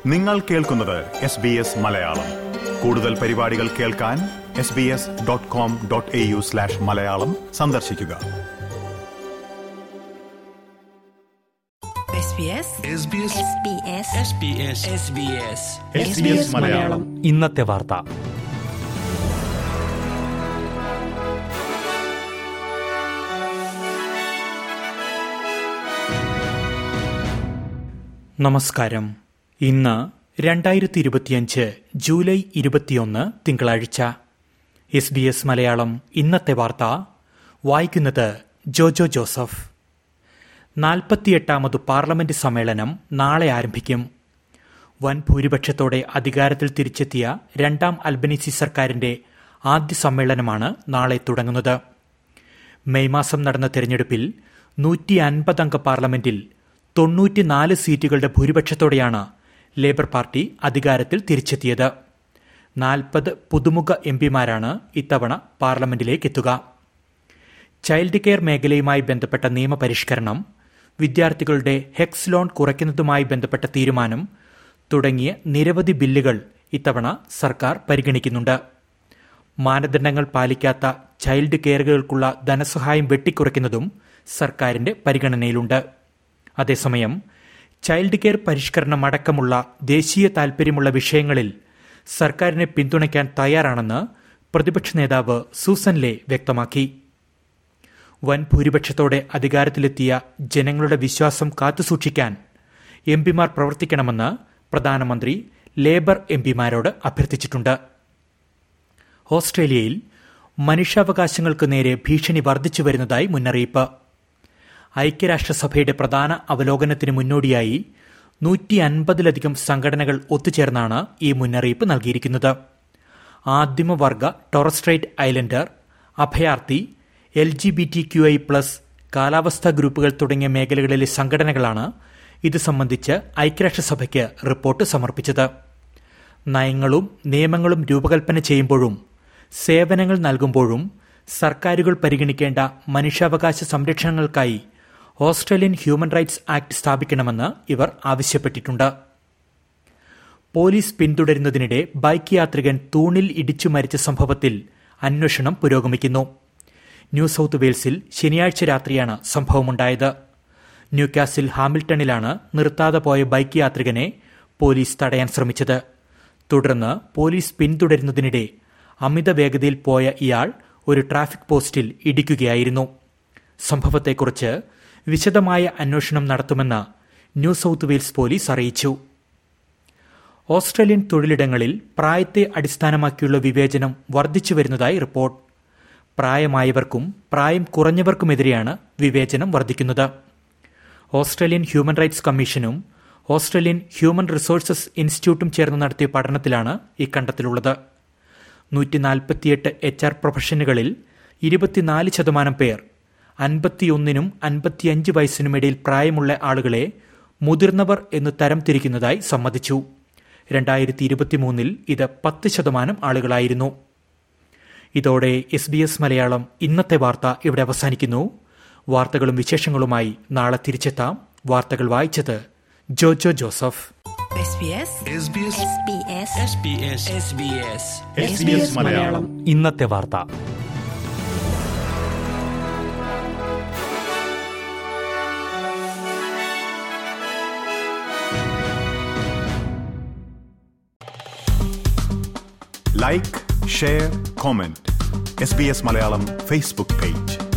നിങ്ങൾ കേൾക്കുന്നത് S B S Malayalam കൂടുതൽ പരിപാടികൾ കേൾക്കാൻ S B S dot com dot A U slash Malayalam സന്ദർശിക്കുക SBS SBS SBS SBS SBS SBS Malayalam ഇന്നത്തെ വാർത്ത നമസ്കാരം ഇന്ന് രണ്ടായിരത്തി ഇരുപത്തിയഞ്ച് ജൂലൈ ഇരുപത്തിയൊന്ന് തിങ്കളാഴ്ച എസ് ബി എസ് മലയാളം ഇന്നത്തെ വാർത്ത വായിക്കുന്നത് ജോജോ ജോസഫ് നാൽപ്പത്തിയെട്ടാമത് പാർലമെന്റ് സമ്മേളനം നാളെ ആരംഭിക്കും വൻ ഭൂരിപക്ഷത്തോടെ അധികാരത്തിൽ തിരിച്ചെത്തിയ രണ്ടാം അൽബനീസി സർക്കാരിന്റെ ആദ്യ സമ്മേളനമാണ് നാളെ തുടങ്ങുന്നത് മെയ് മാസം നടന്ന തെരഞ്ഞെടുപ്പിൽ നൂറ്റി അൻപതംഗ പാർലമെന്റിൽ തൊണ്ണൂറ്റിനാല് സീറ്റുകളുടെ ഭൂരിപക്ഷത്തോടെയാണ് ലേബർ പാർട്ടി അധികാരത്തിൽ തിരിച്ചെത്തിയത് നാൽപ്പത് പുതുമുഖ എം പിമാരാണ് ഇത്തവണ പാർലമെന്റിലേക്ക് എത്തുക ചൈൽഡ് കെയർ മേഖലയുമായി ബന്ധപ്പെട്ട നിയമപരിഷ്കരണം വിദ്യാർത്ഥികളുടെ ഹെക്സ് ലോൺ കുറയ്ക്കുന്നതുമായി ബന്ധപ്പെട്ട തീരുമാനം തുടങ്ങിയ നിരവധി ബില്ലുകൾ ഇത്തവണ സർക്കാർ പരിഗണിക്കുന്നുണ്ട് മാനദണ്ഡങ്ങൾ പാലിക്കാത്ത ചൈൽഡ് കെയറുകൾക്കുള്ള ധനസഹായം വെട്ടിക്കുറയ്ക്കുന്നതും സർക്കാരിന്റെ പരിഗണനയിലുണ്ട് അതേസമയം ചൈൽഡ് കെയർ പരിഷ്കരണം അടക്കമുള്ള ദേശീയ താൽപര്യമുള്ള വിഷയങ്ങളിൽ സർക്കാരിനെ പിന്തുണയ്ക്കാൻ തയ്യാറാണെന്ന് പ്രതിപക്ഷ നേതാവ് സൂസൻ ലേ വ്യക്തമാക്കി വൻ ഭൂരിപക്ഷത്തോടെ അധികാരത്തിലെത്തിയ ജനങ്ങളുടെ വിശ്വാസം കാത്തുസൂക്ഷിക്കാൻ എം പിമാർ പ്രവർത്തിക്കണമെന്ന് പ്രധാനമന്ത്രി ലേബർ എം പിമാരോട് അഭ്യർത്ഥിച്ചിട്ടുണ്ട് ഓസ്ട്രേലിയയിൽ മനുഷ്യാവകാശങ്ങൾക്ക് നേരെ ഭീഷണി വർദ്ധിച്ചു വരുന്നതായി മുന്നറിയിപ്പ് ഐക്യരാഷ്ട്രസഭയുടെ പ്രധാന അവലോകനത്തിന് മുന്നോടിയായി നൂറ്റി അൻപതിലധികം സംഘടനകൾ ഒത്തുചേർന്നാണ് ഈ മുന്നറിയിപ്പ് നൽകിയിരിക്കുന്നത് ആദിമവർഗ ടോറസ്ട്രേറ്റ് ഐലൻഡർ അഭയാർത്ഥി L G B T Q I plus കാലാവസ്ഥാ ഗ്രൂപ്പുകൾ തുടങ്ങിയ മേഖലകളിലെ സംഘടനകളാണ് ഇത് സംബന്ധിച്ച് ഐക്യരാഷ്ട്രസഭയ്ക്ക് റിപ്പോർട്ട് സമർപ്പിച്ചത് നയങ്ങളും നിയമങ്ങളും രൂപകൽപ്പന ചെയ്യുമ്പോഴും സേവനങ്ങൾ നൽകുമ്പോഴും സർക്കാരുകൾ പരിഗണിക്കേണ്ട മനുഷ്യാവകാശ സംരക്ഷണങ്ങൾക്കായി ഓസ്ട്രേലിയൻ ഹ്യൂമൻ റൈറ്റ്സ് ആക്ട് സ്ഥാപിക്കണമെന്ന് ഇവർ ആവശ്യപ്പെട്ടിട്ടുണ്ട് പോലീസ് പിന്തുടരുന്നതിനിടെ ബൈക്ക് യാത്രികൻ തൂണിൽ ഇടിച്ചു മരിച്ച സംഭവത്തിൽ അന്വേഷണം പുരോഗമിക്കുന്നു ന്യൂ സൌത്ത് വെയിൽസിൽ ശനിയാഴ്ച രാത്രിയാണ് സംഭവമുണ്ടായത് ന്യൂകാസിൽ ഹാമിൽട്ടണിലാണ് നിർത്താതെ പോയ ബൈക്ക് യാത്രികനെ പോലീസ് തടയാൻ ശ്രമിച്ചത് തുടർന്ന് പോലീസ് പിന്തുടരുന്നതിനിടെ അമിത വേഗതയിൽ പോയ ഇയാൾ ഒരു ട്രാഫിക് പോസ്റ്റിൽ ഇടിക്കുകയായിരുന്നു സംഭവത്തെക്കുറിച്ച് വിശദമായ അന്വേഷണം നടത്തുമെന്ന് ന്യൂ സൌത്ത് വെയിൽസ് പോലീസ് അറിയിച്ചു ഓസ്ട്രേലിയൻ തൊഴിലിടങ്ങളിൽ പ്രായത്തെ അടിസ്ഥാനമാക്കിയുള്ള വിവേചനം വർദ്ധിച്ചു വരുന്നതായി റിപ്പോർട്ട് പ്രായമായവർക്കും പ്രായം കുറഞ്ഞവർക്കുമെതിരെയാണ് വിവേചനം വർദ്ധിക്കുന്നത് ഓസ്ട്രേലിയൻ ഹ്യൂമൻ റൈറ്റ്സ് കമ്മീഷനും ഓസ്ട്രേലിയൻ ഹ്യൂമൻ റിസോഴ്സസ് ഇൻസ്റ്റിറ്റ്യൂട്ടും ചേർന്ന് നടത്തിയ പഠനത്തിലാണ് ഈ കണ്ടെത്തലുള്ളത് നൂറ്റി നാൽപ്പത്തിയെട്ട് എച്ച് ആർ പ്രൊഫഷനുകളിൽ ഇരുപത്തിനാല് ശതമാനം പേർ അൻപത്തിയൊന്നിനും അൻപത്തിയഞ്ച് വയസ്സിനുമിടയിൽ പ്രായമുള്ള ആളുകളെ മുതിർന്നവർ എന്ന് തരം തിരിക്കുന്നതായി സമ്മതിച്ചു രണ്ടായിരത്തി ഇരുപത്തിമൂന്നിൽ ഇത് പത്ത് ശതമാനം ആളുകളായിരുന്നു ഇതോടെ എസ് ബി എസ് മലയാളം ഇന്നത്തെ വാർത്ത ഇവിടെ അവസാനിക്കുന്നു വാർത്തകളും വിശേഷങ്ങളുമായി നാളെ തിരിച്ചെത്താം വാർത്തകൾ വായിച്ചത് Jojo Joseph SBS SBS SBS SBS SBS SBS Malayalam ഇന്നത്തെ വാർത്ത like share comment S B S Malayalam Facebook page